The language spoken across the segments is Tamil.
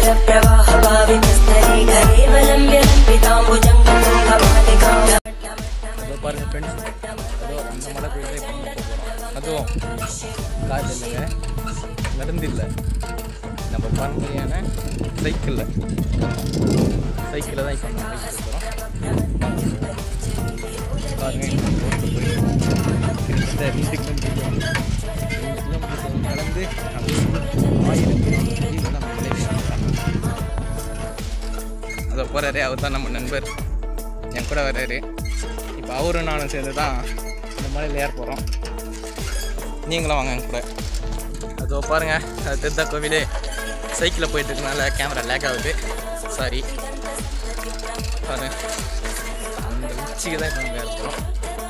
जलप्रवाहभावितस्तरे केवलम्ब्य पिताम्बुजङ्गं तुङ्गमालिकां அதோ பாருங்க ஃப்ரெண்ட்ஸ் அதோ அந்த மலை கோயில் தான் இப்போ அதுவும் கார் இல்லைங்க நடந்து இல்லை நம்ம பாரம்பரியான சைக்கிளில் சைக்கிளில் தான் இப்போ நம்ம பைக் போகிறோம் பாருங்க இந்த ரோட்டு போய் கிட்டத்தட்ட ரெண்டு கிலோமீட்டர் ரெண்டு கிலோமீட்டர் நடந்து ஆயிரம் கிலோமீட்டர் நம்ம மலையில அதோ போகிறாரு அவர் தான் நம்ம நண்பர் என் கூட வர்றாரு இப்போ அவரும் நானும் சேர்ந்து தான் இந்த மலையில் ஏற போகிறோம் நீங்களும் வாங்க என் கூட அதோ பாருங்கள் அது திருத்தா கோவிலே சைக்கிளில் போயிட்டு இருக்கனால கேமரா லேக் ஆகுது சாரி பாருங்க அந்த உச்சிக்கு தான் இப்போ நம்ம ஏற போகிறோம்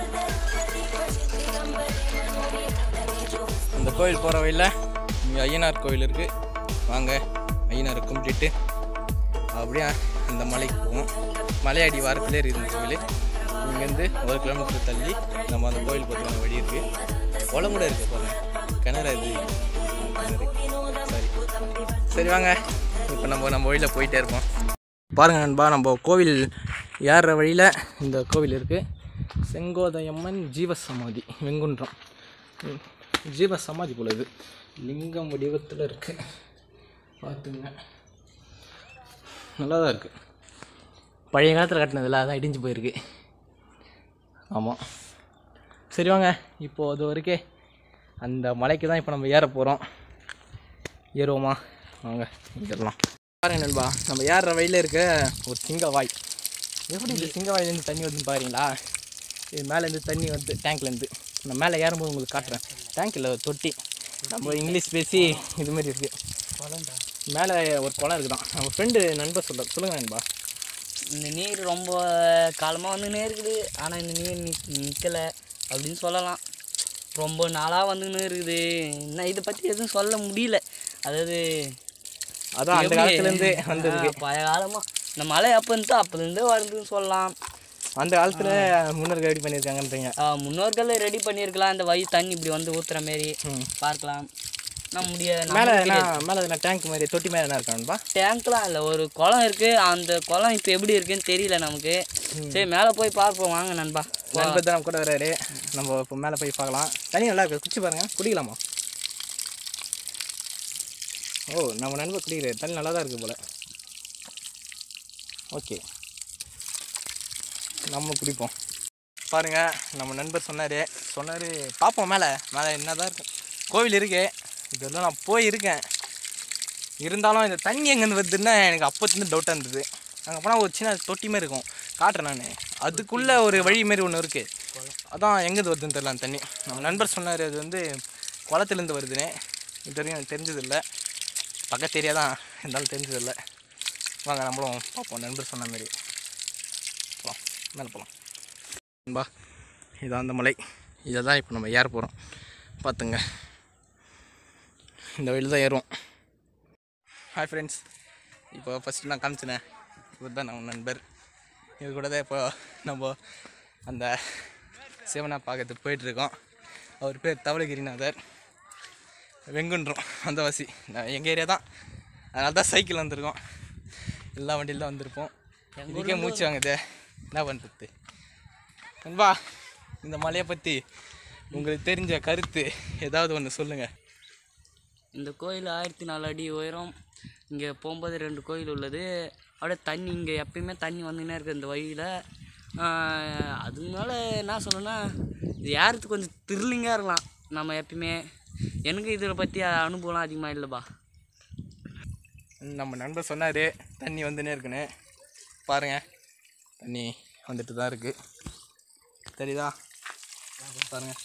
அந்த கோவில் போகிற வழியில் இங்கே ஐயனார் கோவில் இருக்குது வாங்க ஐயனாரை கும்பிட்டுட்டு அப்படியே அந்த மலைக்கு போவோம் மலையடி வாரத்திலே இருக்குது இந்த கோவில் இங்கேருந்து ஒரு கிலோமீட்டர் தள்ளி நம்ம அந்த கோவில் போகிறதுக்கான வழி இருக்குது குளம் கூட இருக்குது பாருங்க கிணறு இது கிணறு சரி சரி வாங்க இப்போ நம்ம நம்ம வழியில் போயிட்டே இருப்போம் பாருங்க நண்பா நம்ம கோவில் ஏறுற வழியில் இந்த கோவில் இருக்குது செங்கோதையம்மன் ஜீவசமாதி வெங்குன்றம் ம், ஜீவசமாதி போல இது லிங்கம் வடிவத்தில் இருக்குது பார்த்துங்க நல்லா தான் இருக்குது பழைய காலத்தில் கட்டினதில்ல அதான் இடிஞ்சு போயிருக்கு ஆமாம் சரி வாங்க இப்போது அது வரைக்கும் அந்த மலைக்கு தான் இப்போ நம்ம ஏற போகிறோம் ஏறுவோமா வாங்க ஏறலாம் பாருங்க நண்பா நம்ம ஏறுற வழியில் இருக்க ஒரு சிங்க வாய் எப்படி இந்த சிங்க வாயிலேருந்து தண்ணி வருதுன்னு பாருங்களா இது மேலேருந்து தண்ணி வந்து டேங்க்லேருந்து நான் மேலே ஏறும்போது உங்களுக்கு காட்டுறேன் டேங்க் இல்லை ஒரு தொட்டி நம்ம இங்கிலீஷ் பேசி இது மாதிரி இருக்குது மேலே ஒரு குளம் இருக்குதான் நம்ம ஃப்ரெண்டு நண்பர் சொல்ல சொல்லுங்கள் நண்பா இந்த நீர் ரொம்ப காலமாக வந்துன்னே இருக்குது ஆனால் இந்த நீர் நிக் நிற்கலை அப்படின்னு சொல்லலாம் ரொம்ப நாளாக வந்துன்னு இருக்குது என்ன இதை பற்றி எதுவும் சொல்ல முடியல அதாவது அதான் அந்த எப்படி? காலத்துலேருந்தே வந்திருக்கு ஆ, பழைய காலமாக இந்த மழை அப்போ இருந்துச்சு அப்போலேருந்தே வருதுன்னு சொல்லலாம் அந்த காலத்தில் முன்னோர்கள் எப்படி பண்ணியிருக்காங்கன்றீங்க ஆ, முன்னோர்கள் ரெடி பண்ணியிருக்கலாம் இந்த வழி தண்ணி இப்படி வந்து ஊற்றுற மாரி பார்க்கலாம் நான் முடிய மேலே என்ன மேலே என்ன டேங்க் மாதிரி தொட்டி மேலே என்ன இருக்கான்பா டேங்க்லாம் இல்லை ஒரு குளம் இருக்குது அந்த குளம் இப்போ எப்படி இருக்குன்னு தெரியல நமக்கு சரி மேலே போய் பார்ப்போம் வாங்க நண்பா நண்பர் தான் நம்ம கூட வராரு நம்ம இப்போ மேலே போய் பார்க்கலாம் தண்ணி நல்லா இருக்கு குடிச்சு பாருங்க குடிக்கலாமா ஓ நம்ம நண்பர் குடிக்கிறாரு தண்ணி நல்லா தான் இருக்குது போல் ஓகே நம்ம குடிப்போம் பாருங்க நம்ம நண்பர் சொன்னார் சொன்னார் பார்ப்போம் மேலே மேலே என்ன தான் இருக்கு கோவில் இருக்கு இதெல்லாம் நான் போயிருக்கேன் இருந்தாலும் இந்த தண்ணி எங்கேருந்து வருதுன்னா எனக்கு அப்போத்துலேருந்து டவுட்டாக இருந்தது அங்கே போனால் ஒரு சின்ன தொட்டி மாதிரி இருக்கும் காட்டுறேன் நான் அதுக்குள்ளே ஒரு வழி மாரி ஒன்று இருக்குது அதான் எங்கேருந்து வருதுன்னு தெரியல அந்த தண்ணி நம்ம நண்பர் சொன்னார் அது வந்து குளத்துலேருந்து வருதுன்னு இது வரைக்கும் எனக்கு தெரிஞ்சதில்லை பக்கத்து ஏரியா தான் இருந்தாலும் தெரிஞ்சதில்லை வாங்க நம்மளும் பார்ப்போம் நண்பர் சொன்ன மாதிரி போகலாம் மேலே போகலாம் நண்பா இதான் அந்த மலை இதை தான் இப்போ நம்ம ஏற போகிறோம் பார்த்துங்க இந்த வழியில் தான் ஏறுவோம் ஹாய் ஃப்ரெண்ட்ஸ் இப்போ ஃபஸ்ட்டு நான் காமிச்சினேன் இவர் தான் நம்ம நண்பர் இவர் கூட தான் இப்போ நம்ம அந்த சிவனை பார்க்கறதுக்கு போயிட்டுருக்கோம் அவர் பேர் தவளகிரிநாதர் வெங்குன்றம் வந்தவாசி நான் எங்கள் ஏரியா தான் அதனால தான் சைக்கிள் வந்திருக்கோம் எல்லா வண்டியில் தான் வந்திருப்போம் இதுக்கே மூச்சு வாங்குது என்ன பண்ணுறது நண்பா இந்த மலையை பற்றி உங்களுக்கு தெரிஞ்ச கருத்து ஏதாவது ஒன்று சொல்லுங்கள் இந்த கோயில் ஆயிரத்தி நாலு அடி உயரம் இங்கே போகும்போது ரெண்டு கோயில் உள்ளது அப்படியே தண்ணி இங்கே எப்பயுமே தண்ணி வந்துன்னே இருக்குது இந்த வழியில் அதனால என்ன சொல்லணும்னா இது யாருக்கு கொஞ்சம் த்ரில்லிங்காக இருக்கலாம் நம்ம எப்பயுமே எனக்கு இதில் பற்றி அனுபவம்லாம் அதிகமாக இல்லைப்பா நம்ம நண்பர் சொன்னார் தண்ணி வந்துனே இருக்குன்னு பாருங்கள் தண்ணி வந்துட்டு தான் இருக்குது தெரியுதா பாருங்கள்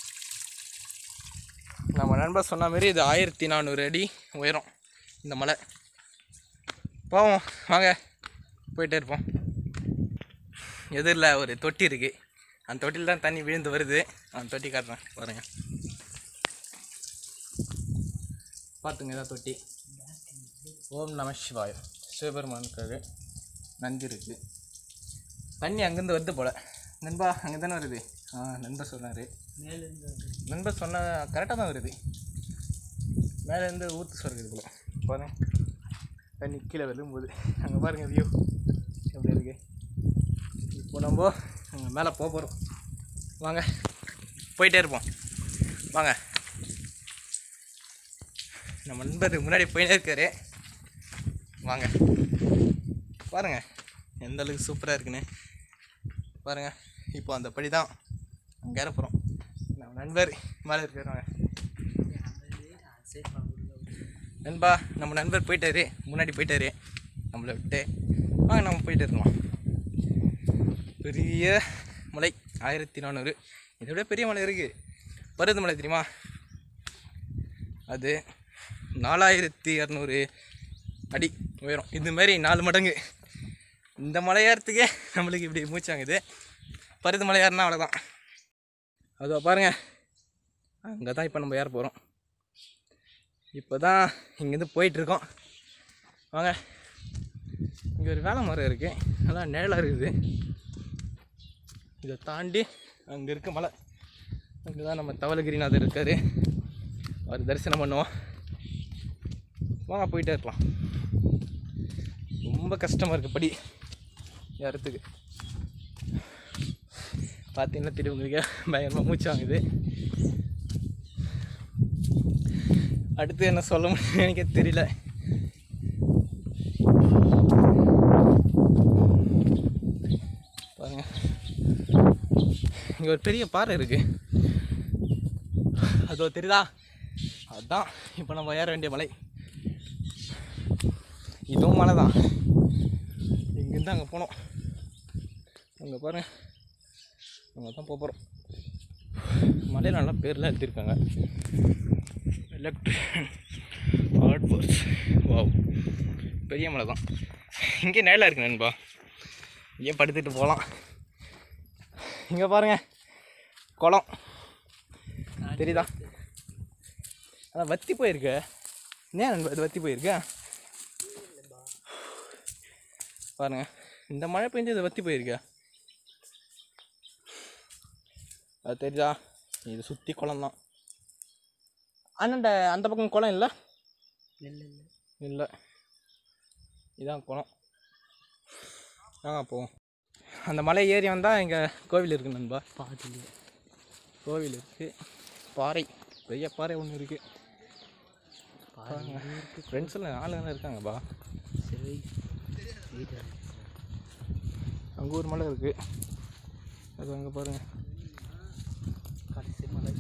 நம்ம நண்பர் சொன்ன மாதிரி இது ஆயிரத்தி நானூறு அடி உயரம் இந்த மலை போவோம் வாங்க போயிட்டே இருப்போம் எதிரில் ஒரு தொட்டி இருக்குது அந்த தொட்டியில் தான் தண்ணி விழுந்து வருது அந்த தொட்டி காட்டுறேன் பாருங்கள் பார்த்துங்க இதான் தொட்டி ஓம் நம சிவாய சிவபெருமானுக்காக நந்தி இருக்குது தண்ணி அங்கேருந்து வருது போல் நண்பா அங்கே தானே வருது ஆ நண்பர் சொன்னார் நண்பர் சொன்ன கரெக்டாக தான் வருது மேலேருந்து ஊற்று சொருக்குது போல பாருங்க தண்ணி கீழே விழும்போது அங்கே பாருங்கள் வியூ எப்படி இருக்கு இப்போ நம்ம அங்கே மேலே போக போகிறோம் வாங்க போயிட்டே இருப்போம் வாங்க நம்ம நண்பர் முன்னாடி போயிட்டே இருக்காரு வாங்க பாருங்க எந்த அளவுக்கு சூப்பராக இருக்குன்னு பாருங்க இப்போ அந்த படி தான் அங்கே ஏற போகிறோம் நம்ம நண்பர் மேலே இருக்காரு வாங்க நண்பா நம்ம நண்பர் போயிட்டாரு முன்னாடி போயிட்டாரு நம்மளை விட்டு வாங்க நம்ம போயிட்டு இருக்கலாம் பெரிய மலை ஆயிரத்தி நானூறு இதை விட பெரிய மலை இருக்குது பருவதமலை தெரியுமா அது நாலாயிரத்தி இரநூறு அடி உயரம் இது மாதிரி நாலு மடங்கு இந்த மலை ஏறத்துக்கே நம்மளுக்கு இப்படி மூச்சாங்குது பருது மலை ஏறினா அவ்வளோதான் அதோ பாருங்கள் அங்கே தான் இப்போ நம்ம ஏற போகிறோம் இப்போ தான் இங்கேருந்து போயிட்டுருக்கோம் வாங்க இங்கே ஒரு வேலை மரம் இருக்குது நல்லா நிழலாக இருக்குது இதை தாண்டி அங்கே இருக்க மலை அங்கே தான் நம்ம தவளகிரிநாதர் இருக்கார் அவர் தரிசனம் பண்ணுவோம் வாங்க போயிட்டே இருக்கலாம் ரொம்ப கஷ்டமாக இருக்குது படி ஏறத்துக்கு பார்த்தீங்கன்னா தெரியும் உங்களுக்கு பயங்கரமாக மூச்சு வாங்குது அடுத்து என்ன சொல்ல முடியும் எனக்கே தெரியல பாருங்க இங்கே ஒரு பெரிய பாறை இருக்கு அதோ தெரியுதா அதுதான் இப்போ நம்ம ஏற வேண்டிய மலை இதுவும் மலை தான் இங்கேருந்து அங்கே போனோம் அங்கே பாருங்க அங்கே தான் போக போகிறோம் மலையில் நல்லா பேர்லாம் எழுதியிருக்காங்க எலக்ட்ரிக் ஆர்ட் ஃபோர்ஸ் வாவ் பெரிய மலை தான் இங்கே நேரில் இருக்கு நண்பா இங்கே படுத்துட்டு போகலாம் இங்கே பாருங்க குளம் தெரியுதா அதான் வத்தி போயிருக்கு ஏன் நண்பா இது வத்தி போயிருக்கு பாருங்க இந்த மழை பெஞ்சு இது வத்தி போயிருக்கு அது தெரியுதா இது சுற்றி குளம் தான் அண்ணன்ட அந்த பக்கம் குளம் இல்லை இல்லை இல்லை இல்லை இதான் குளம் வாங்க போவோம் அந்த மலை ஏறி வந்தால் இங்கே கோவில் இருக்குது நண்பா பாதிலே கோவில் இருக்குது பாறை பெரிய பாறை ஒன்று இருக்குது பாதி ஃப்ரெண்ட்ஸில் ஆளுங்க இருக்காங்கப்பா சரி வீடு அங்கே ஒரு மலை இருக்குது அது அங்கே பாருங்கள் கடைசி மலை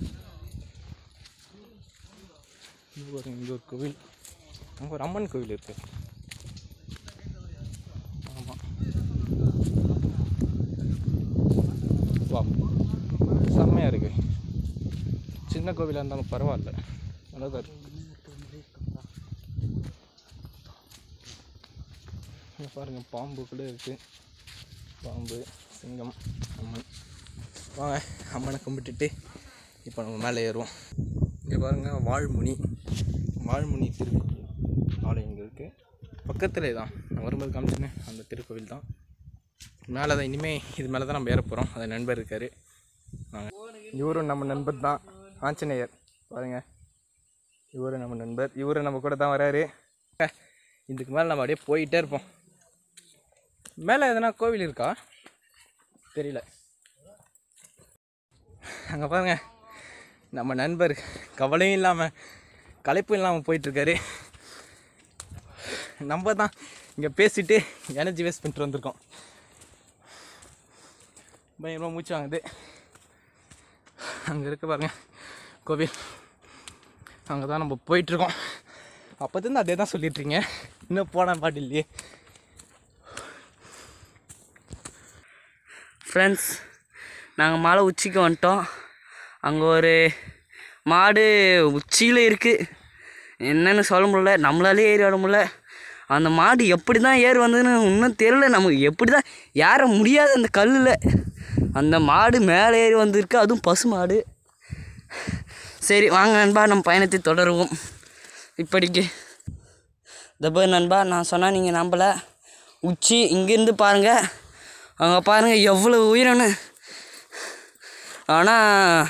இங்கே பாருங்க இங்கே ஒரு கோவில் அங்கே ஒரு அம்மன் கோவில் இருக்குது ஆமாம் வா செம்மையாக இருக்குது சின்ன கோவிலாக இருந்தாலும் பரவாயில்ல நல்லா தான் இருக்கு இங்கே பாருங்கள் பாம்பு கூட இருக்குது பாம்பு சிங்கம் அம்மன் வாங்க அம்மனை கும்பிட்டுட்டு இப்போ நம்ம மேலே ஏறுவோம் இங்கே பாருங்கள் வாழ்முனி வாழ்முனி திருக்கோவில் ஆலயம் இங்கே இருக்குது பக்கத்திலே தான் நான் வரும்போது காமிச்சேனே அந்த திருக்கோவில் தான் மேலே தான் இனிமேல் இது மேலே தான் நம்ம ஏற போகிறோம் அது நண்பர் இருக்கார் வாங்க இவரும் நம்ம நண்பர் தான் ஆஞ்சநேயர் பாருங்க இவரும் நம்ம நண்பர் இவரும் நம்ம கூட தான் வராரு அஹ், இதுக்கு மேலே நம்ம அப்படியே போயிட்டே இருப்போம் மேலே எதனா கோவில் இருக்கா தெரியல அங்கே பாருங்க நம்ம நண்பர் கவலையும் இல்லாமல் களைப்பும் இல்லாமல் போயிட்டுருக்காரு நம்ம தான் இங்கே பேசிட்டு எனர்ஜி வேஸ்ட் பண்ணிட்டு வந்திருக்கோம் பயங்கரமாக மூச்சு வாங்குது அங்கே இருக்க பாருங்க கோவில் அங்கே தான் நம்ம போயிட்டுருக்கோம் அப்போதுருந்து அதே தான் சொல்லிட்டுருங்க இன்னும் போன பாட்டு இல்லையே ஃப்ரெண்ட்ஸ் நாங்கள் மலை உச்சிக்கு வந்துட்டோம் அங்கே ஒரு மாடு உச்சியில் இருக்குது என்னன்னு சொல்ல முடியல நம்மளாலே ஏறி வர முடியல அந்த மாடு எப்படி தான் ஏறி வந்ததுன்னு இன்னும் தெரியல நமக்கு எப்படி தான் ஏற முடியாது அந்த கல்லில் அந்த மாடு மேலே ஏறி வந்திருக்கு அதுவும் பசு மாடு சரி வாங்க நண்பா நம்ம பயணத்தை தொடருவோம் இப்படிக்கு தப நண்பா நான் சொன்னால் நீங்கள் நம்பலை உச்சி இங்கேருந்து பாருங்கள் அங்கே பாருங்கள் எவ்வளோ உயரம்னு ஆனால்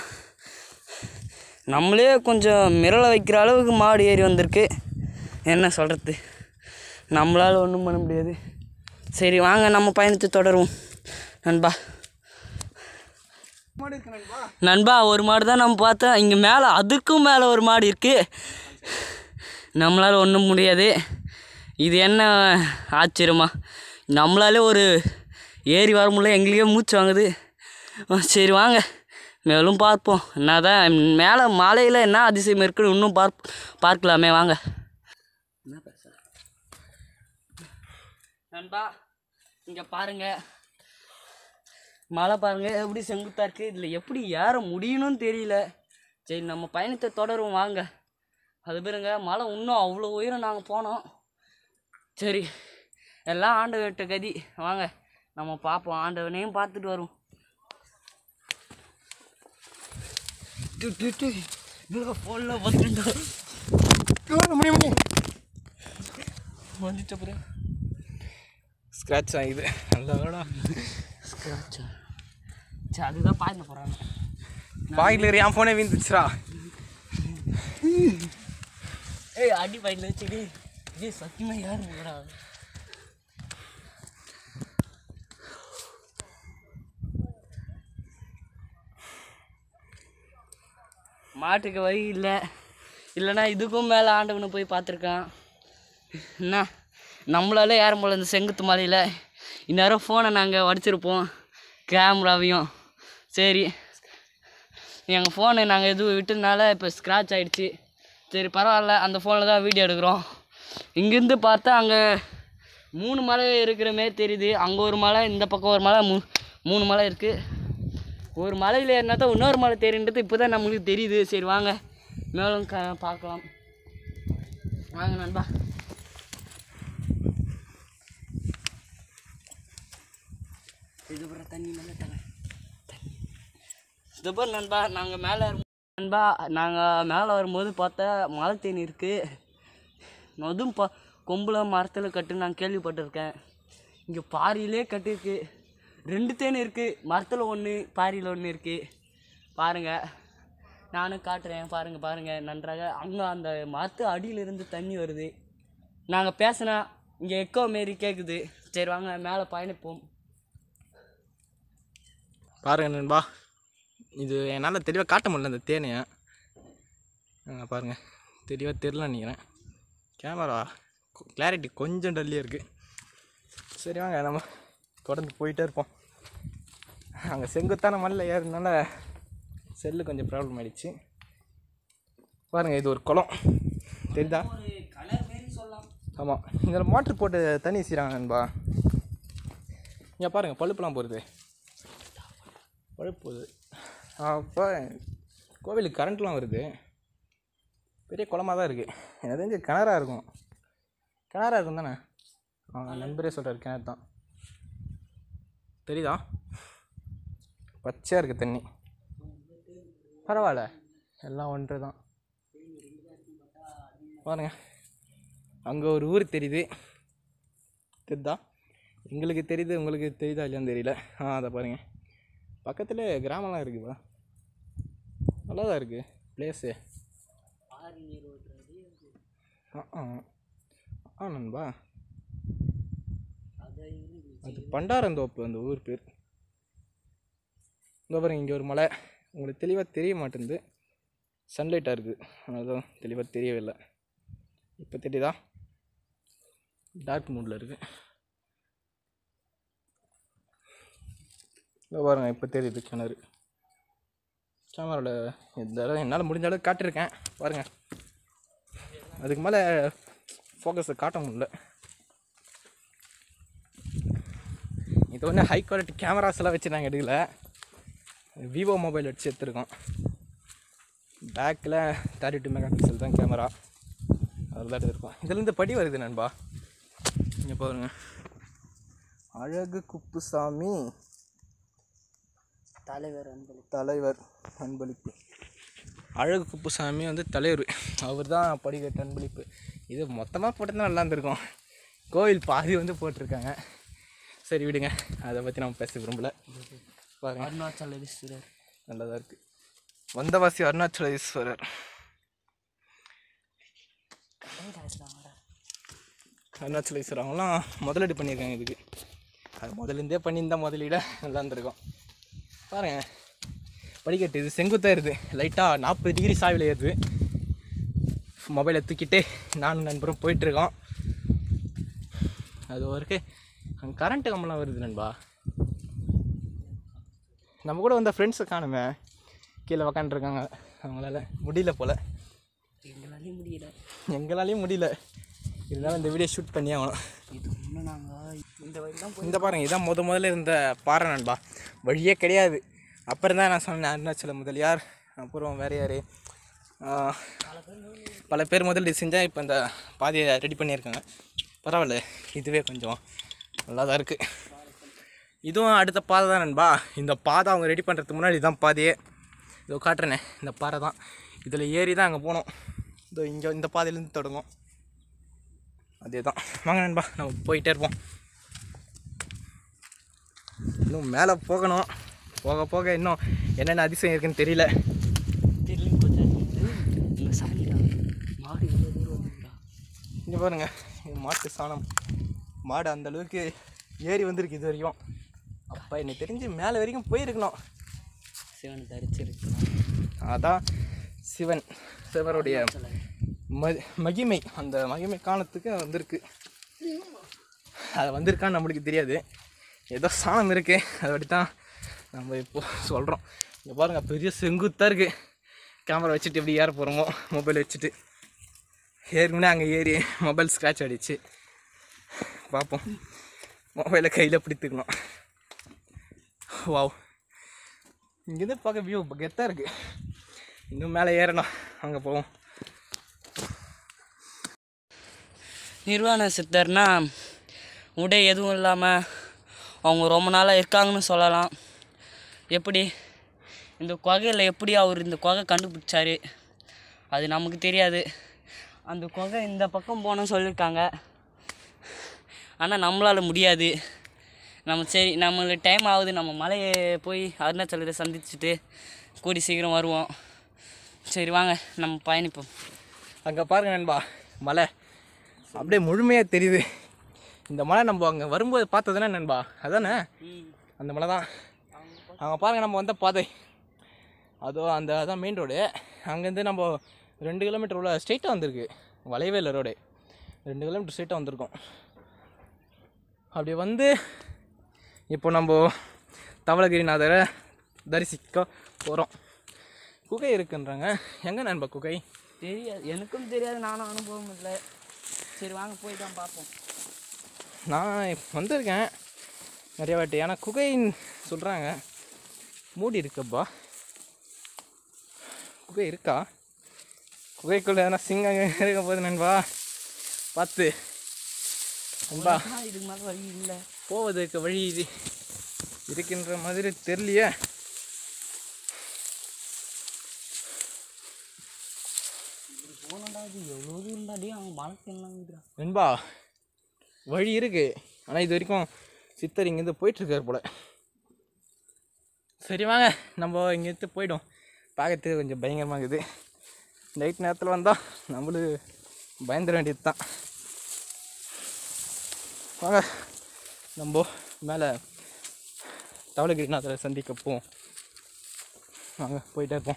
நம்மளே கொஞ்சம் மிரள வைக்கிற அளவுக்கு மாடு ஏறி வந்திருக்கு என்ன சொல்கிறது நம்மளால் ஒன்றும் பண்ண முடியாது சரி வாங்க நம்ம பயணத்தை தொடருவோம் நண்பா மாடு இருக்கு நண்பா நண்பா ஒரு மாடு தான் நம்ம பார்த்தோம் இங்கே மேலே அதுக்கும் மேலே ஒரு மாடு இருக்குது நம்மளால் ஒன்றும் முடியாது இது என்ன ஆச்சரியமா நம்மளாலே ஒரு ஏறி வர முடியல எங்களுக்கே மூச்சு வாங்குது சரி வாங்க மேலும் பார்ப்போம் என்னதான் மேலே மலையில் என்ன அதிசயம் இருக்குன்னு இன்னும் பார்ப் பார்க்கலாமே வாங்க என்ன பேச நண்பா இங்கே பாருங்க மலை பாருங்க எப்படி செங்குத்தா இருக்குது இதில் எப்படி ஏற முடியணும்னு தெரியல சரி நம்ம பயணத்தை தொடரும் வாங்க அது பாருங்க மலை இன்னும் அவ்வளோ உயரம் நாங்கள் போனோம் சரி எல்லாம் ஆண்டவர்கிட்ட கதி வாங்க நம்ம பார்ப்போம் ஆண்டவனையும் பார்த்துட்டு வரும் ஃபோனில் பார்த்துட்டா முடியும் முடியும் வந்துட்ட பிறகு ஸ்க்ராட்ச் ஆகுது நல்ல வேடா ஸ்க்ராட்சா சரி அதுதான் பாய்ந்த போகிறாங்க பாக்கெட்டில் என் ஃபோனே வீந்துச்சுடா ஏய் அடி பாயிண்டில் வச்சுடி ஏய் சத்தியமாக யாரும் இல்லைடா மாட்டுக்கு வழி இல்லை இல்லைன்னா இதுக்கும் மேலே ஆண்டவனை போய் பார்த்துருக்கான் என்ன நம்மளால ஏற முடியல இந்த செங்குத்து மலையில் இந்நேரம் ஃபோனை நாங்கள் வடிச்சிருப்போம் கேமராவையும் சரி எங்கள் ஃபோனை நாங்கள் எதுவும் விட்டதுனால இப்போ ஸ்க்ராட்ச் ஆயிடுச்சு சரி பரவாயில்ல அந்த ஃபோனில் தான் வீடியோ எடுக்கிறோம் இங்கேருந்து பார்த்தா அங்கே மூணு மலை இருக்கிற மாரி தெரியுது அங்கே ஒரு மலை இந்த பக்கம் ஒரு மலை மூ மூணு மலை இருக்குது ஒரு மலையில் ஏறினா தான் இன்னொரு மலை தெரியுன்றது இப்போ தான் நம்மளுக்கு தெரியுது சரி வாங்க மேலும் க பார்க்கலாம் வாங்க நண்பா இது அப்புறம் தண்ணி மேலே தண்ணி இது பாரு நண்பா நாங்கள் மேலே நண்பா நாங்கள் மேலே வரும்போது பார்த்தா மழை தேனி இருக்குது அதுவும் பா கொம்பில் மரத்தில் கட்டு நான் கேள்விப்பட்டிருக்கேன் இங்கே பாரியிலே கட்டிருக்கு ரெண்டு தேன் இருக்குது மரத்தில் ஒன்று பாரியில் ஒன்று இருக்குது பாருங்கள் நானும் காட்டுறேன் பாருங்கள் பாருங்கள் நன்றாக அங்கே அந்த மரத்து அடியிலிருந்து தண்ணி வருது நாங்கள் பேசினா இங்கே எக்கோ மாரி கேட்குது சரி வாங்க மேலே பயணிப்போம் பாருங்க நண்பா இது என்னால் தெளிவாக காட்ட முடியல இந்த தேனையை அங்கே பாருங்க தெளிவாக தெரில நினைக்கிறேன் கேமரா கிளாரிட்டி கொஞ்சம் டல்லியாக இருக்குது சரி வாங்க நம்ம தொடர்ந்து போயிட்டே இருப்போம் அங்கே செங்குத்தான மலையில் ஏறுனால செல்லு கொஞ்சம் ப்ராப்ளம் ஆயிடுச்சு பாருங்கள் இது ஒரு குளம் தெரியுதா ஒரு கலர் மாரி சொல்லலாம் ஆமாம் இதில் மோட்ரு போட்டு தண்ணி வீசுகிறாங்க நண்பா இங்கே பாருங்கள் பழுப்புலாம் போகுது பழுப்பு போகுது அப்போ கோவிலுக்கு கரண்ட்லாம் வருது பெரிய குளமாக தான் இருக்குது எனக்கு தெரிஞ்சு கிணறா இருக்கும் கிணறா இருக்கும் தானே ஆ நண்பரே சொல்கிறார் கிணறு தான் தெரியுதா பச்சையாக இருக்குது தண்ணி பரவாயில்ல எல்லாம் ஒன்று தான் பாருங்க அங்கே ஒரு ஊர் தெரியுது தெரியுதா எங்களுக்கு தெரியுது உங்களுக்கு தெரியுதா இல்லையான்னு தெரியல ஆ அதை பாருங்க பக்கத்தில் கிராமம்லாம் இருக்குதா நல்லா தான் இருக்குது பிளேஸு ஆ ஆ ஆ நண்பா அது பண்டாரந்தோப்பு அந்த ஊர் பேர் இங்கே பாருங்க இங்கே ஒரு மலை உங்களுக்கு தெளிவாக தெரிய மாட்டேங்குது சன்லைட்டாக இருக்குது அதனால தெளிவாக தெரியவில்லை இப்போ தெரியுதா டார்க் மூடில் இருக்கு இதோ பாருங்க இப்போ தெரியுது கிணறு கேமராவில் இந்த தடவை என்னால் முடிஞ்ச அளவுக்கு காட்டியிருக்கேன் பாருங்கள் அதுக்கு மேலே ஃபோக்கஸை காட்ட முடியல இது ஒன்று ஹை குவாலிட்டி கேமராஸ் எல்லாம் வச்சு நாங்கள் எடுக்கல விவோ மொபைல் வச்சு எடுத்திருக்கோம் பேக்கில் தேர்ட்டி டூ மெகா பிக்சல் தான் கேமரா அதில் தான் எடுத்திருக்கோம் இதுலேருந்து படி வருது நண்பா இங்கே பாருங்க அழகு குப்புசாமி தலைவர் அன்பளி தலைவர் அன்பளிப்பு அழகு குப்புசாமி வந்து தலைவர் அவர் தான் படிக்கட்டு அன்பளிப்பு இது மொத்தமாக போட்டிருந்தா நல்லா இருந்திருக்கும் கோவில் பாதி வந்து போட்டிருக்காங்க சரி விடுங்க அதை பற்றி நம்ம பேச விரும்பல பாருங்க அருணாச்சலேஸ்வரர் நல்லதாக இருக்குது வந்தவாசி அருணாச்சலேஸ்வரர் அருணாச்சலேஸ்வரர் அவங்களாம் முதலீடு பண்ணியிருக்காங்க இதுக்கு அது முதலேருந்தே பண்ணியிருந்தா முதலீட நல்லா இருந்திருக்கும் பாருங்க படிக்கட்டு இது செங்குத்தாக இருக்குது லைட்டாக நாற்பது டிகிரி சாய்வில் ஏறுது மொபைலை தூக்கிட்டு நானும் நண்பரும் போயிட்டுருக்கோம் அது வரைக்கு அங்கே கரண்ட்டு கம்பெல்லாம் வருது நண்பா நம்ம கூட வந்த ஃப்ரெண்ட்ஸை காணுமே கீழே உக்காந்துருக்காங்க அவங்களால முடியல போல் எங்களாலேயும் முடியல எங்களாலையும் முடியல இருந்தாலும் இந்த வீடியோ ஷூட் பண்ணி ஆகணும் இது இன்னும் நாங்கள் இந்த வழி தான் இந்த பாருங்க இதான் முத முதல்ல இருந்த பாறை நண்பா வழியே கிடையாது அப்புறம் தான் நான் சொன்னேன் அருணாச்சல முதலியார் அப்புறம் வேறு யார் பல பேர் முதலீடு செஞ்சால் இப்போ இந்த பாதையை ரெடி பண்ணியிருக்காங்க பரவாயில்ல இதுவே கொஞ்சம் நல்லா தான் இருக்குது இதுவும் அடுத்த பாதை தான் நண்பா இந்த பாதை அவங்க ரெடி பண்ணுறதுக்கு முன்னாடி தான் பாதையே இதோ காட்டுறேனே இந்த பாறை தான் இதில் ஏறி தான் அங்கே போனோம் இதோ இங்கே இந்த பாதையிலேருந்து தொடங்கும் அதே தான் வாங்க நண்பா நம்ம போயிட்டே இருப்போம் இன்னும் மேலே போகணும் போக போக இன்னும் என்னென்ன அதிசயம் இருக்குன்னு தெரியல தெரியல கொஞ்சம் இந்த சாமிடா மாடு எவ்வளோ தூரம் வந்துடா இங்கே பாருங்க இது மாட்டு சாணம் மாடு அந்த அளவுக்கு ஏறி வந்திருக்கு இது வரைக்கும் அப்பா என்னை தெரிஞ்சு மேலே வரைக்கும் போயிருக்கணும் சிவன் தரிச்சிருக்கலாம் அதான் சிவன் சிவருடைய ம மகிமை அந்த மகிமை காலத்துக்கு வந்திருக்கு அது வந்திருக்கான்னு நம்மளுக்கு தெரியாது ஏதோ சாணம் இருக்கு அதை தான் நம்ம இப்போ சொல்கிறோம் இங்கே பாருங்கள் பெரிய செங்குத்தாக இருக்குது கேமரா வச்சுட்டு எப்படி ஏற போகிறோமோ மொபைல் வச்சுட்டு ஏற்கனவே அங்கே ஏறி மொபைல் ஸ்க்ராட்ச் அடிச்சு பார்ப்போம் மொபைலை கையில் பிடித்துக்கணும் வாவ் இங்கேருந்து பார்க்க வியூ கெத்தாக இருக்குது இன்னும் மேலே ஏறணும் அங்கே போவோம் நிர்வாண சித்தர்னா உடை எதுவும் இல்லாமல் அவங்க ரொம்ப நாளாக இருக்காங்கன்னு சொல்லலாம் எப்படி இந்த குகையில் எப்படி அவர் இந்த குகை கண்டுபிடிச்சாரு அது நமக்கு தெரியாது அந்த குகை இந்த பக்கம் போகணும்னு சொல்லியிருக்காங்க ஆனால் நம்மளால் முடியாது நம்ம சரி நம்மளுக்கு டைம் ஆகுது நம்ம மலையை போய் அருணாச்சலத்தை சந்திச்சுட்டு கூடி சீக்கிரம் வருவோம் சரி வாங்க நம்ம பயணிப்போம் அங்கே பாருங்க நண்பா மலை அப்படியே முழுமையாக தெரியுது இந்த மலை நம்ம அங்கே வரும்போது பார்த்ததுனா நண்பா அதானே அந்த மலை தான் அங்கே பாருங்க நம்ம வந்த பாதை அதோ அந்த அதான் மெயின் ரோடு அங்கேருந்து நம்ம ரெண்டு கிலோமீட்டர் உள்ள ஸ்ட்ரெயிட்டாக வந்திருக்கு வளைவே இல்லை ரோடு ரெண்டு கிலோமீட்டர் ஸ்ட்ரெயிட்டாக வந்திருக்கோம் அப்படி வந்து இப்போ நம்ம தவளகிரிநாதரை தரிசிக்க போகிறோம் குகை இருக்குன்றாங்க எங்கே நண்பா குகை தெரியாது எனக்கும் தெரியாது நானும் அனுபவம் இல்லை சரி வாங்க போய் தான் பார்ப்போம் நான் வந்திருக்கேன் நிறைய வாட்டி ஆனால் குகைன்னு சொல்கிறாங்க மூடி இருக்குப்பா குகை இருக்கா குகைக்குள்ள எதனா சிங்கம் இருக்க போகுது நண்பா பார்த்து நண்பா ஆனா இதுக்கு மேலே வழி இல்லை போவதற்கு வழி இது இருக்கின்ற மாதிரி தெரியலையே போனடா இது எவ்வளோ தூரம்டாடி அவங்க மலைக்கு என்னங்கிறா நண்பா வழி இருக்கு ஆனால் இது வரைக்கும் சித்தர் இங்கேருந்து போயிட்டுருக்காரு போல சரி வாங்க நம்ம இங்கேருந்து போயிடும் பார்க்கறதுக்கு கொஞ்சம் பயங்கரமாக இருக்குது நைட் நேரத்தில் வந்தால் நம்மளுக்கு பயந்துட வேண்டியது தான் வாங்க நம்ம மேலே தவளகிரிநாதரை சந்திக்க போவோம் வாங்க போயிட்டே இருப்போம்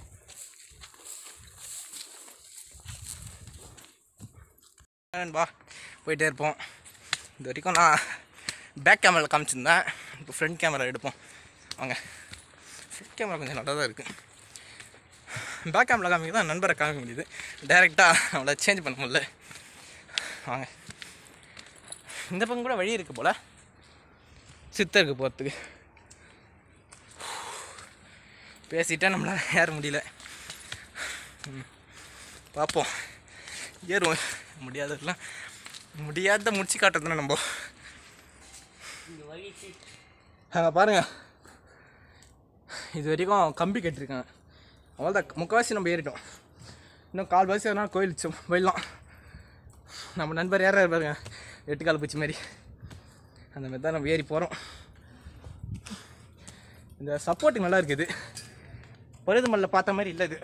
நண்பா போயிட்டே இருப்போம் இது வரைக்கும் நான் பேக் கேமராவில் காமிச்சிருந்தேன் இப்போ ஃப்ரண்ட் கேமரா எடுப்போம் வாங்க ஃப்ரண்ட் கேமரா கொஞ்சம் நல்லா தான் இருக்குது பேக் கேமரா காமிக்க தான் நண்பரை காமிக்க முடியுது டைரெக்டாக அவளை சேஞ்ச் பண்ண முடியல வாங்க இந்த பக்கம் கூட வழி இருக்குது போல் சித்தருக்கு போகிறதுக்கு பேசிட்டா நம்மளால் ஏற முடியல ம். பார்ப்போம் ஏறுவோம் முடியாததெல்லாம் முடியாத முடிச்சு காட்டுறதுனா நம்ம இந்த வழிக்கு அங்கே பாருங்க இது வரைக்கும் கம்பி கட்டிருக்காங்க அவ்வளோதான் முக்கால்வாசி நம்ம ஏறிட்டோம் இன்னும் கால்வாசி எதனா கோயில் சு- போயிடலாம் நம்ம நண்பர் ஏறாரு பாருங்க எட்டு கால் பூச்சி மாதிரி அந்த மாதிரி தான் நம்ம ஏறி போகிறோம் இந்த சப்போர்ட்டு நல்லா இருக்குது பொருது மல்ல பார்த்த மாதிரி இல்லை இது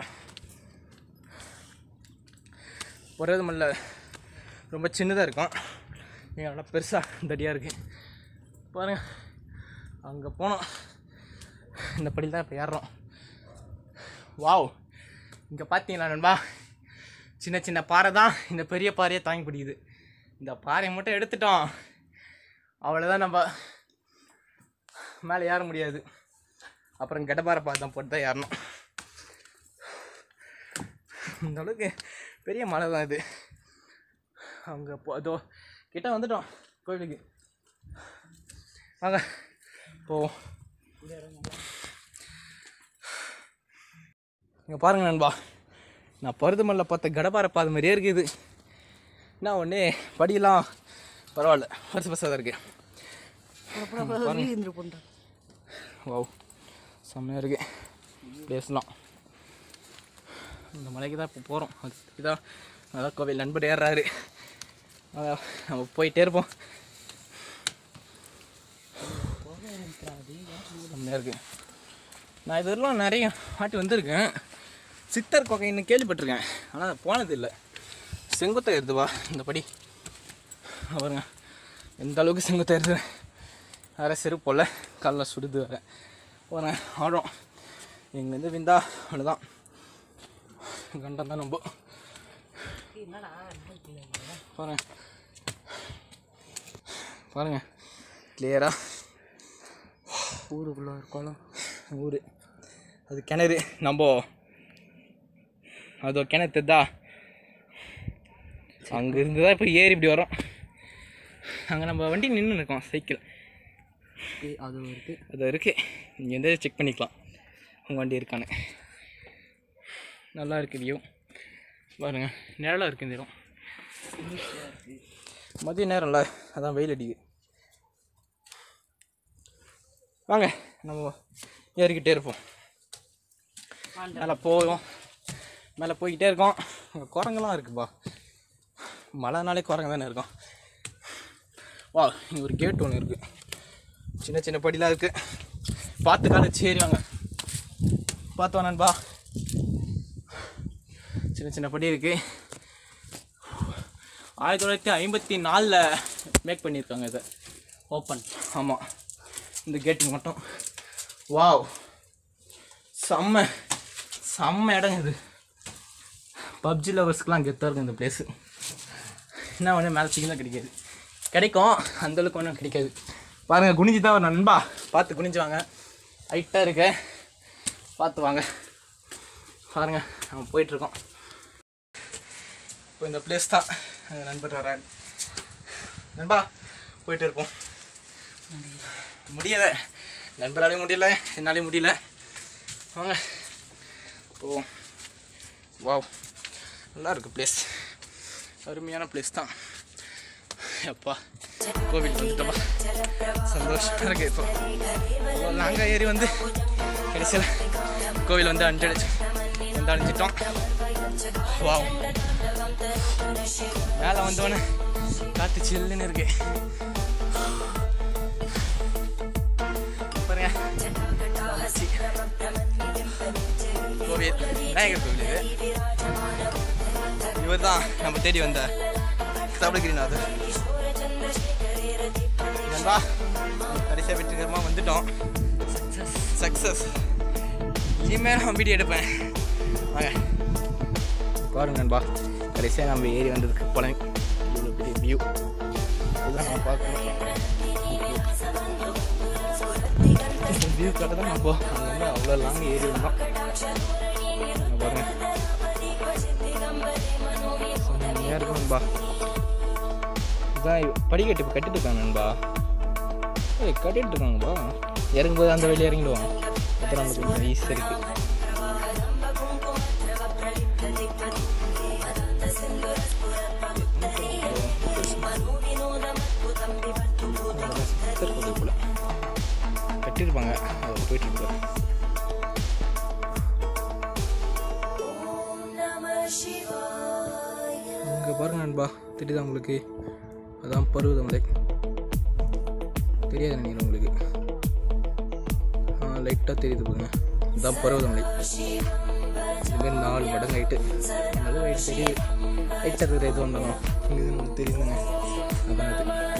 பொருது மல்ல ரொம்ப சின்னதாக இருக்கும் இங்கே நல்லா பெருசாக தடியாக இருக்குது பாருங்க அங்கே போனோம் இந்த படியில் தான் இப்போ ஏறுறோம் வாவ் இங்கே பார்த்தீங்களா நண்பா சின்ன சின்ன பாறை தான் இந்த பெரிய பாறையை தாங்கி பிடிக்குது இந்த பாறையை மட்டும் எடுத்துட்டோம் அவ்வளோதான் நம்ம மேலே ஏற முடியாது அப்புறம் கெட்டபாறை பார்த்து தான் போட்டு தான் ஏறணும் இந்த அளவுக்கு பெரிய மலை தான் இது அங்கே போ அதோ கிட்ட வந்துட்டோம் கோயிலுக்கு வாங்க போவோம் இங்கே பாருங்க நண்பா நான் பருதுமல்ல பார்த்த கடப்பாறை பாதை மாதிரியே இருக்குது என்ன ஒன்று படியெல்லாம் பரவாயில்ல பரிசு பரிசாக தான் இருக்கு வாவ் செம்மையாக இருக்கு பிளேஸ்லாம் இந்த மலைக்கு தான் இப்போ போகிறோம் அதுக்கு தான் அதான் கோவில் நண்பர் ஏறுறாரு அதான் நம்ம போயிட்டே இருப்போம் செம்மையாக இருக்கு நான் இதெல்லாம் நிறைய வாட்டி வந்திருக்கேன் சித்தர் கொகைன்னு கேள்விப்பட்டிருக்கேன் ஆனால் போனது இல்லை செங்குத்தை எடுத்துவா இந்த படி பாருங்க எந்த அளவுக்கு செங்குத்தை எடுத்து வேறு செருப்பு போல காலில் சுடுது வேறு போகிறேன் ஆடுறோம் இங்கேருந்து விந்தா அவ்வளோதான் கண்டம் தான் ரொம்ப பாருங்க பாருங்க கிளியராக ஊருக்குள்ள ஒரு குளம் ஊர் அது கிணறு நம்ம அது கிணறு தெரிதா அங்கே இருந்து தான் இப்போ ஏறி இப்படி வரோம் அங்கே நம்ம வண்டி நின்று இருக்கோம் சைக்கிள் ஏய், அது இருக்கு அது இருக்குது இங்கேருந்து செக் பண்ணிக்கலாம் உங்கள் வண்டி இருக்கான்னு நல்லா இருக்கு வியூ பாருங்க நிழலாக இருக்குது இந்த இடம் மதிய நேரம்ல அதான் வெயில் அடிக்குது வாங்க நம்ம ஏறிக்கிட்டே இருப்போம் மேலே போவோம் மேலே போய்கிட்டே இருக்கோம் அங்கே குரங்கெல்லாம் இருக்குப்பா மழைனாலே குரங்கு தானே இருக்கும் வா இங்கே ஒரு கேட் ஒன்று இருக்குது சின்ன சின்ன படிலாம் இருக்குது பார்த்து கால சரி வாங்க பார்த்தோம் நண்பா சின்ன சின்ன படி இருக்குது ஆயிரத்தி தொள்ளாயிரத்தி ஐம்பத்தி நாலில் மேக் பண்ணியிருக்காங்க இதை ஓப்பன் ஆமாம் இந்த கேட்டுக்கு மட்டும் வாவ் செம்ம செம்ம இடம் இது பப்ஜி லவர்ஸ்க்குலாம் கெத்தாக இருக்கும் இந்த பிளேஸு என்ன ஒன்று மேலே சிக்கனாக கிடைக்காது கிடைக்கும் அந்தளவுக்கு ஒன்றும் கிடைக்காது பாருங்கள் குனிஞ்சு தான் ஒரு நண்பா பார்த்து குனிஞ்சு வாங்க ஹைட்டாக இருக்க பார்த்து வாங்க பாருங்கள் நம்ம போயிட்டுருக்கோம் இப்போ இந்த பிளேஸ் தான் எங்கள் நண்பர் வராரு நண்பா போயிட்டு இருப்போம் முடியல நண்பராலையும் முடியல என்னாலையும் முடியல வாங்க போவோம் வாவ் நல்லா இருக்கு பிளேஸ் அருமையான பிளேஸ் தான் அப்பா கோவில் வந்துட்டோமா சந்தோஷமாக இருக்கு இப்போ நாங்கள் ஏறி வந்து கடைசியில் கோவில் வந்து அஞ்சடிச்சு வந்து அழிஞ்சிட்டோம் வாவ் மேலே வந்தோடனே காற்று சில்லுன்னு இருக்கு பாருங்க வந்துச்சு. கோவில் விநாயகர் கோவில் இது இவர் தான் நம்ம தேடி வந்த சபலகிரிநாதர் நண்பா கடைசியாக வெற்றிகரமாக வந்துட்டோம் சக்ஸஸ் இனிமேல் நான் வீடியோ எடுப்பேன் வாங்க பாருங்க நண்பா கடைசியாக நம்ம ஏறி வந்ததுக்கு போனேன் இவ்வளோ பெரிய வியூ இதெல்லாம் நம்ம பார்க்கணும் வியூ காட்ட தான் நம்ம அங்கே வந்து அவ்வளோ லாங் ஏறி வந்தோம் இங்க பாருங்க செம்மையாக இருக்கும் நண்பா இதான் படிக்கட்டு இப்போ கட்டிட்டு இருக்காங்க நண்பா ஏய் கட்டிட்டு இருக்காங்கப்பா இறங்கும்போது அந்த வழியாக இறங்கிடுவோம் அப்புறம் அந்த கொஞ்சம் ஈஸியாக இருக்குது போல கட்டியிருப்பாங்க அது போயிட்டு இருப்பாரு இங்கே பாருங்க நண்பா தெரியுதா உங்களுக்கு அதான் பருவதமலை தெரியாது நினைக்கிறேன் உங்களுக்கு ஆ லைட்டாக தெரியுது பாருங்க இதுதான் பருவதமலை இதுமாரி நாலு மடங்கு ஹைட்டு நல்ல ஹைட் தெரியுது ஹைட்டாக இருக்கிற எது வந்தாலும் இங்கே நமக்கு தெரியுதுங்க அதான் இது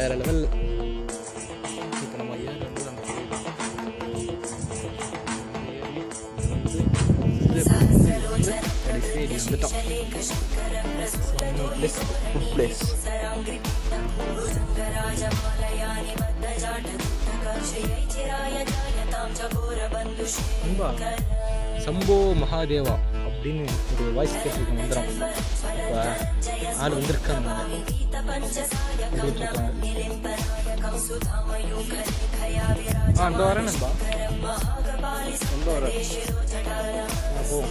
வேறு லெவல் இப்போ நம்ம ஏர் வந்து நம்ம கடைசி வந்துட்டோம் place good place Shambho Mahadeva அப்படின்னு ஒரு வாய்ஸ் கேட்டிருக்க மந்திரம் இப்போ ஆள் வந்திருக்காங்க இருக்காங்க ஆ இந்த வரேன் நண்பா இந்த வரேன் ஆ, போ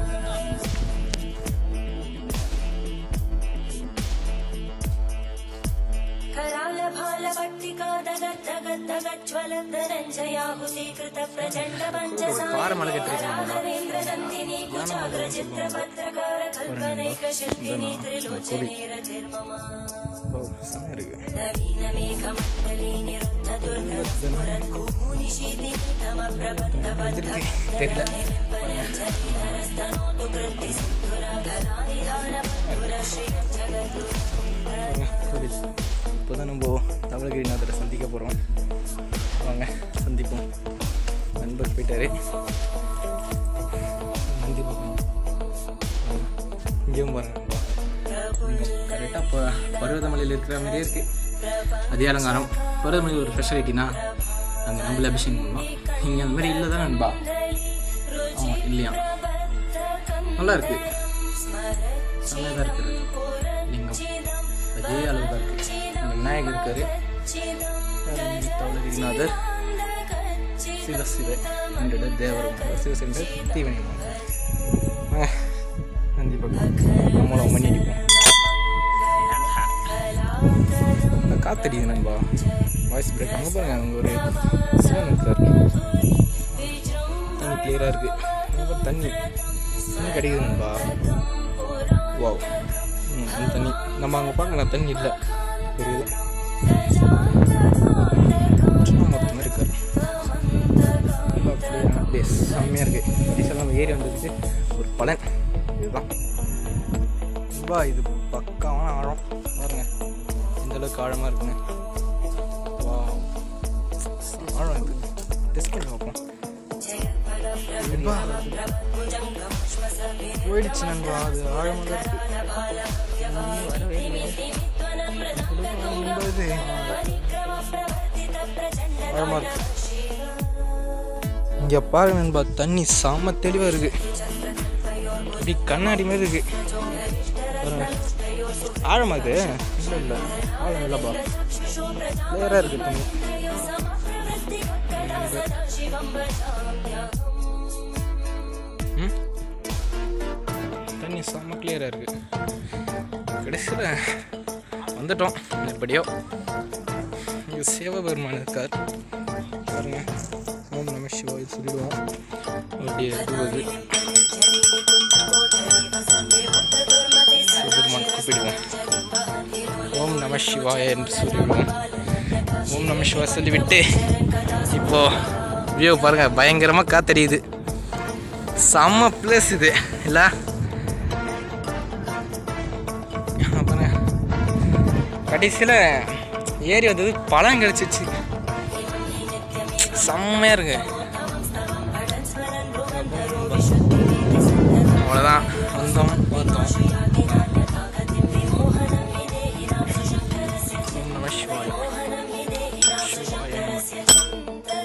कराल भाल पट्टिका दगत् दगत् दगज्ज्वलन् धनञ्जयाहुतीकृत प्रचण्ड பாறை மலை கட்டிருக்காங்க पञ्चसागरेन्द्र नन्दिनी कुचाग्र चित्रपत्रकार कल्पनैक शिल्पिनी त्रिलोचनेरचिर्ममा ஓ செம்மையா இருக்கு नवीन मेघमण्डली निरुद्ध दुर्गन्धुरन्भूनिशीति तम प्रबन्ध வந்திருக்கு தெரியல இப்போ தான் நம்ம தமிழகிரிநாதரை சந்திக்க போகிறோம் வாங்க சந்திப்போம் நண்பர் போயிட்டாரு நந்தி பார்க்கணும் இங்கேயும் பாருங்க கரெக்டாக இப்போ பர்வதமலையில் இருக்கிற மாதிரியே இருக்குது அதே அலங்காரம் பர்வதமலை ஒரு ஸ்பெஷாலிட்டினா அங்கே நம்மள அபிஷேகம் பண்ணோம் இங்கே அந்த மாதிரி இல்லை தான் நண்பா ஆமாம் இல்லையா நல்லா இருக்கு செம்மையாக தான் இருக்குது லிங்கம் அதே அளவு தான் இருக்கு இங்க விநாயகர் இருக்காரு தவளகிரிநாதர் சிவ சிவ என்ற தேவரம் சிவசென்ற தீவனி நந்தி பக்கம் நம்மளும் மன்னிடிப்போம் காத்தடிது நண்பா வாய்ஸ் பிரேக் அங்கே பாருங்க அங்கே ஒரு சிவன் இருக்கார் தண்ணி கிளியராக இருக்கு ரொம்ப தண்ணி தண்ணி கிடைக்குது நண்பா வாவ் ம் அந்த தண்ணி நம்ம அங்கே பார்க்கலாம் தண்ணி இல்லை தெரியுது சும்மா மொத்தமாக இருக்கார் ரொம்ப clear-ஆன place. செம்மையாக இருக்குது கடைசியில் நம்ம ஏறி வந்ததுக்கு ஒரு பலன் இதுதான் ரொம்ப இது பக்காவான ஆழம் பாருங்க எந்த அளவுக்கு ஆழமாக இருக்குங்க வாவ் ஆழம் இது டெஸ்ட் பண்ணி பார்ப்போம் நண்பா போயிடுச்சு நண்பா அது ஆழமாக தான் இருக்கு இன்னும் வரவே இல்லை. ரொம்ப இது ஆழமா இருக்கு இங்க பாருங்க நண்பா தண்ணி செம தெளிவா இருக்கு இப்படி கண்ணாடி மாதிரி இருக்கு பாருங்க ஆழமா இது இல்லை இல்லை ஆழம் இல்லைப்பா கிளியராக இருக்கு தண்ணி ம் தண்ணி செம்ம கிளியராக இருக்கு கடைசியில் வந்துட்டோம் எப்படியோ இங்கே சிவபெருமான் இருக்கார் பாருங்க ஓம் நம சிவாய் சொல்லிடுவோம் அப்படியே இதுவது சிவபெருமான் கூப்பிடுவோம் ஓம் நம சிவாய என்று சொல்லிவிடுவோம் ஓம் நம சிவாய் சொல்லிவிட்டு இப்போ வியூ பாருங்க பயங்கரமாக காத்தடியுது செம்ம பிளேஸ் இது இல்லை பாருங்க கடைசியில் ஏறி வந்தது பழம் கிடச்சிச்சு செம்மையாக இருக்கு அவ்வளோதான் வந்தோம் பார்த்தோம் ஓம் நம சிவாய. சிவாய நம.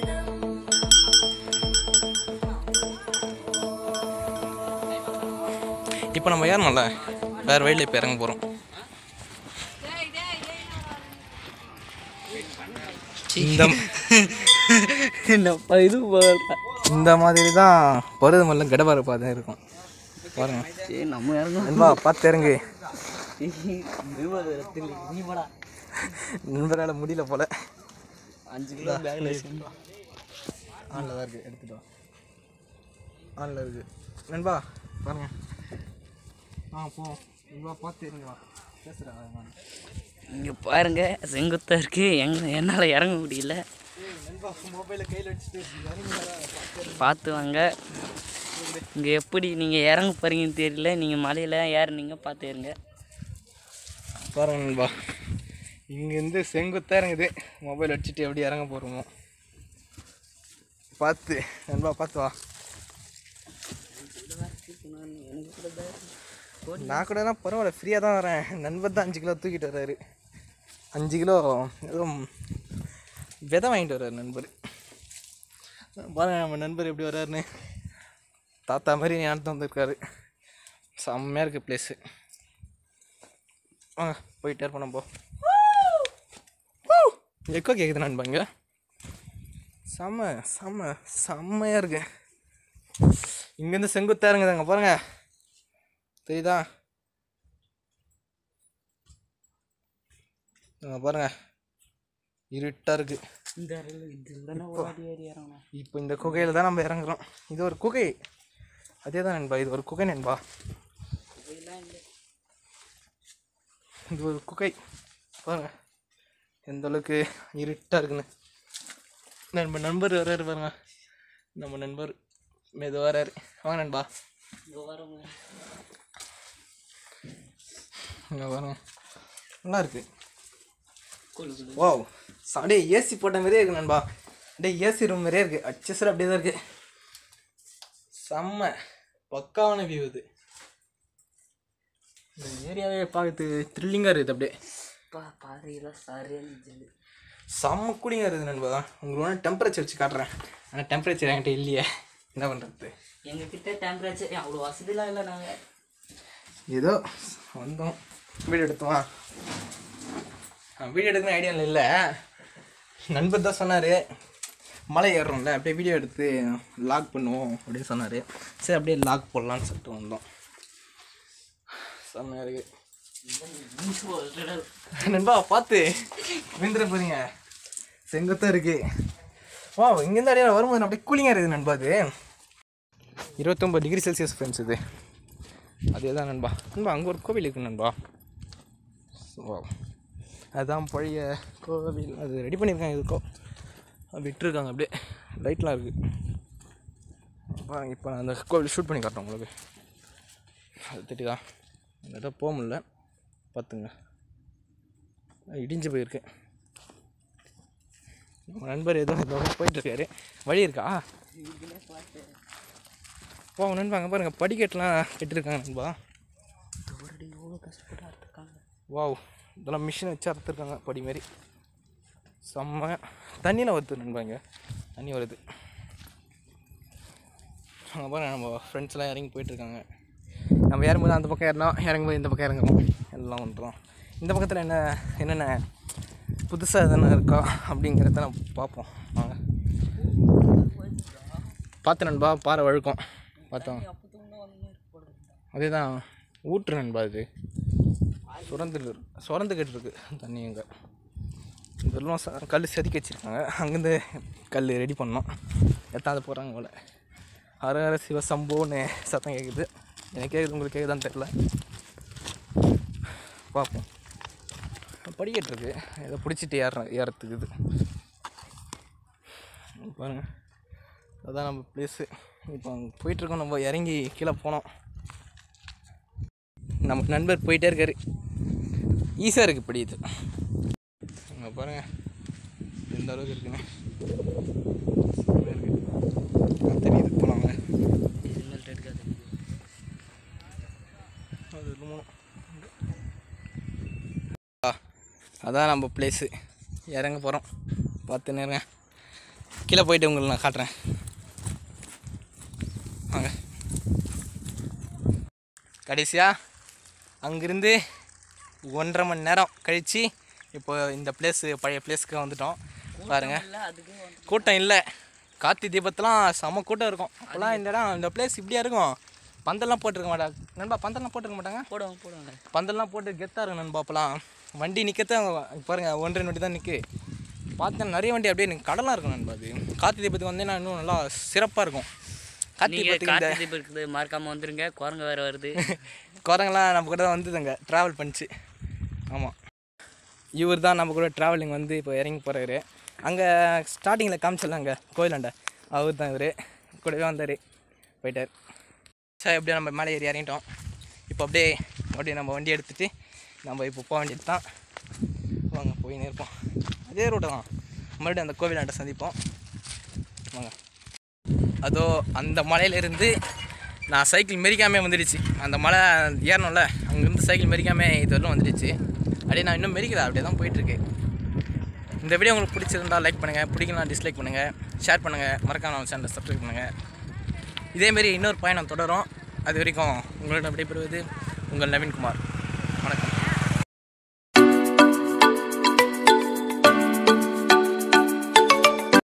இப்போ நம்ம ஏறணும்ல வேறு வழியில் இப்போ இறங்க போகிறோம் இந்த என்னப்பா இது போடுறா இந்த மாதிரி தான் பருவமல்ல கடபார பாதை இருக்கும் பாருங்க சரி நம்ம இறங்கும் நண்பா பார்த்து இறங்கு நீ போடா நண்பரால் முடியல போல அஞ்சு கிலோ பேக்ல ஆனில் தான் இருக்குது எடுத்துட்டு வா ஆனில் இருக்குது நண்பா பாருங்க ஆ போ நண்பா பார்த்து இருங்க வா பேசுகிறேன் இங்கே பாருங்க செங்குத்தா இருக்கு எங்க என்னால் இறங்க முடியல நண்பா மொபைலை கையில் வச்சுட்டு பார்த்து வாங்க இங்கே எப்படி நீங்கள் இறங்க போகிறீங்கன்னு தெரியல நீங்கள் மலையில் ஏறுனீங்க பார்த்து இருங்க பாருங்க நண்பா இங்கேருந்து செங்குத்தாக இறங்குது மொபைல் வச்சுட்டு எப்படி இறங்க போகிறோமோ பார்த்து நண்பா பார்த்து வா நான் கூட தான் பரவாயில்ல ஃப்ரீயாக தான் வரேன் நண்பர் தான் அஞ்சு கிலோ தூக்கிட்டு வர்றாரு அஞ்சு கிலோ ஏதோ விதை வாங்கிட்டு வர்றாரு நண்பர் பாருங்க நம்ம நண்பர் எப்படி வர்றாருன்னு தாத்தா மாதிரி ஞானத்தை வந்திருக்காரு செம்மையாக இருக்குது ப்ளேஸு வாங்க போயிட்டே இருப்போம் நம்ம எக்கோ கேட்குது நண்பா இங்கே செம்ம செம்ம செம்மையாக இருக்கு இங்கேருந்து செங்குத்தாக இருங்குதுங்க பாருங்க தெரியுதா அங்க பாருங்க இருட்டாக இருக்கு இந்த இதுல ஓடி ஏறி இறங்கணும் இப்போ இந்த குகையில் தான் நம்ம இறங்குறோம் இது ஒரு குகை அதே தான் நண்பா இது ஒரு குகை நண்பா இது ஒரு குகை பாருங்க எந்த அளவுக்கு இருட்டாக இருக்குன்னு நம்ம நண்பர் வர்றாரு பாருங்க நம்ம நண்பர் மெது வர்றாரு வாங்க நண்பா இங்கே பாருங்க நல்லா இருக்கு ஓ அப்படியே ஏசி போட்ட மாதிரியே இருக்கு நண்பா அப்படியே ஏசி ரூம் மாதிரியே இருக்கு அச்சசர் அப்படியே தான் இருக்கு செம்ம பக்காவான வியூ இது இந்த ஏரியாவே பார்க்கறதுக்கு த்ரில்லிங்காக இருக்குது அப்படியே பா பாறையெல்லாம் சரியான ஜில்லு செம்ம கூலிங்காக இருக்குது நண்பா உங்களுக்கு வேணால் டெம்பரேச்சர் வச்சு காட்டுறேன் ஆனால் டெம்பரேச்சர் என்கிட்ட இல்லையே என்ன பண்ணுறது எங்ககிட்ட டெம்பரேச்சர் அவ்வளோ வசதிலாம் இல்லை நாங்கள் ஏதோ வந்தோம் வீடியோ எடுத்தோமா வீடியோ எடுக்கணும் ஐடியா இல்லை நண்பர் தான் சொன்னார் மலை ஏறுறோம்ல அப்படியே வீடியோ எடுத்து லாக் பண்ணுவோம் அப்படின்னு சொன்னார் சரி அப்படியே லாக் போடலான்னு சொல்லிட்டு வந்தோம் செம்மையாக இருக்கு நண்பா பார்த்து விந்துட போறீங்க செங்குத்தான் இருக்கு வா இங்கேருந்து அடையாள வரும்போது அப்படியே கூலிங்காக இருக்குது நண்பா அது இருபத்தொம்பது டிகிரி செல்சியஸ் ஃப்ரெண்ட்ஸ் இது அதே தான் நண்பா நண்பா அங்கே ஒரு கோவில் இருக்கு நண்பா வா அதுதான் பழைய கோவில் அது ரெடி பண்ணியிருக்காங்க இதுக்கோ விட்டுருக்காங்க அப்படியே லைட்லாம் இருக்குது பாருங்க இப்போ நான் அந்த கோவில் ஷூட் பண்ணி காட்டுறேன் உங்களுக்கு அது தெரியுதா அந்த இடம் போக முடியல பார்த்துங்க இடிஞ்சு போயிருக்கு நம்ம நண்பர் ஏதோ ஏதோ போயிட்டுருக்காரு வழி இருக்கா ஓ நண்பா அங்கே பாருங்கள் படிக்கட்டுலாம் கட்டிருக்காங்க நண்பா எவ்வளோ கஷ்டப்பட்டு அறுத்துருக்காங்க வாவ் இதெல்லாம் மிஷின் வச்சு அறுத்துருக்காங்க படி மாரி செம்ம தண்ணியில் வருது நண்பா இங்கே தண்ணி வருது அங்கே பாருங்க நம்ம ஃப்ரெண்ட்ஸ்லாம் இறங்கி போயிட்டுருக்காங்க நம்ம ஏறும்போது அந்த பக்கம் ஏறினோம் இறங்கும்போது இந்த பக்கம் இறங்குறோம் எல்லாம் பண்ணுறோம் இந்த பக்கத்தில் என்ன என்னென்ன புதுசாக எதனா இருக்கா அப்படிங்கிறத நம்ம பார்ப்போம் வாங்க பார்த்து நண்பா பாறை வழுக்கும் பார்த்தோம் அதே தான் ஊற்று நண்பா இது சுரந்து சுரந்துக்கிட்டு இருக்கு தண்ணி அங்கே இதெல்லாம் ச கல் செதுக்கி வச்சுருக்காங்க அங்கேருந்து கல் ரெடி பண்ணோம் எட்டாவது போகிறாங்க போல ஹர ஹர சிவ சம்போன்னு சத்தம் கேட்குது எனக்கு கேட்குது உங்களுக்கு கேட்குதான்னு தெரில பார்ப்போம் படிக்கட்டு இருக்கு ஏதோ பிடிச்சிட்டு ஏற ஏறத்துக்கு இது பாருங்கள் அதான் நம்ம ப்ளேஸு இப்போ அங்கே போயிட்டுருக்கோம் நம்ம இறங்கி கீழே போனோம் நம்ம நண்பர் போயிட்டே இருக்காரு ஈஸியாக இருக்குது இப்படி இது அங்கே பாருங்க எந்த அளவுக்கு இருக்குன்னு செம்மையா இருக்கு. ஆ, தெரியுது போனாங்க இனிமேல் எடுக்காது அது மூணு ஆ, அதான் நம்ம பிளேஸு இறங்க போகிறோம் பார்த்து நேருங்க கீழே போயிட்டு உங்களுக்கு நான் காட்டுறேன் வாங்க கடைசியாக அங்கேருந்து ஒன்றரை மணி நேரம் கழித்து இப்போ இந்த பிளேஸு பழைய பிளேஸ்க்கு வந்துட்டோம் பாருங்கள் இல்லை அதுக்கு வந்து கூட்டம் இல்லை கார்த்தி தீபத்தெலாம் செம கூட்டம் இருக்கும் அப்போல்லாம் இந்த இடம் இந்த பிளேஸ் இப்படியா இருக்கும் பந்தல்லாம் போட்டிருக்க மாட்டாங்க நண்பா பந்தல்லாம் போட்டிருக்க மாட்டாங்க போடுவாங்க போடுவாங்க பந்தல்லாம் போட்டு கெத்தாக இருக்கும் நண்பா அப்போலாம் வண்டி நிற்கத்தான் பாருங்க ஒன்றரை வண்டி தான் நிற்கு பார்த்தேன் நிறைய வண்டி அப்படியே எனக்கு கடலாம் இருக்கும் நண்பா அது கார்த்தி தீபத்துக்கு வந்தேன்னா இன்னும் நல்லா சிறப்பாக இருக்கும் கார்த்தி நீங்கள் தீபத்துக்கு இந்த கார்த்தி தீபம் இருக்குது மறக்காமல் வந்துருங்க குரங்கு வேறு வருது குரங்கெல்லாம் நம்ம கூட தான் வந்ததுங்க ட்ராவல் பண்ணிச்சு ஆமாம் இவர் தான் நம்ம கூட ட்ராவலிங் வந்து இப்போ இறங்கி போகிறாரு அங்கே ஸ்டார்டிங்கில் காமிச்சிடலாங்க கோயிலாண்ட அவர் தான் இவர் கூடவே வந்தார் போயிட்டார் சரி அப்படியே நம்ம மேலே ஏறி இறங்கிட்டோம் இப்போ அப்படியே அப்படியே நம்ம வண்டி எடுத்துகிட்டு நம்ம இப்போ போக வேண்டியது தான் வாங்க போயின்னு இருப்போம் அதே ரோட்டு தான் மறுபடியும் அந்த கோவிலாண்ட சந்திப்போம் வாங்க அதோ அந்த மலையிலேருந்து நான் சைக்கிள் மெரிக்காமே வந்துடுச்சு அந்த மலை ஏறணும்ல அங்கேருந்து சைக்கிள் மெரிக்காமே இது வரலும் வந்துடுச்சு அப்படியே நான் இன்னும் மெரிக்கல அப்படியே தான் போயிட்டுருக்கு இந்த வீடியோ உங்களுக்கு பிடிச்சிருந்தா லைக் பண்ணுங்கள் பிடிக்கலாம் டிஸ்லைக் பண்ணுங்கள் ஷேர் பண்ணுங்கள் மறக்காம நம்ம சேனலை சப்ஸ்கிரைப் பண்ணுங்கள் இதேமாரி இன்னொரு பயணம் தொடரும் அது வரைக்கும் உங்களிடம் விடைபெறுவது உங்கள் நவீன்குமார் வணக்கம்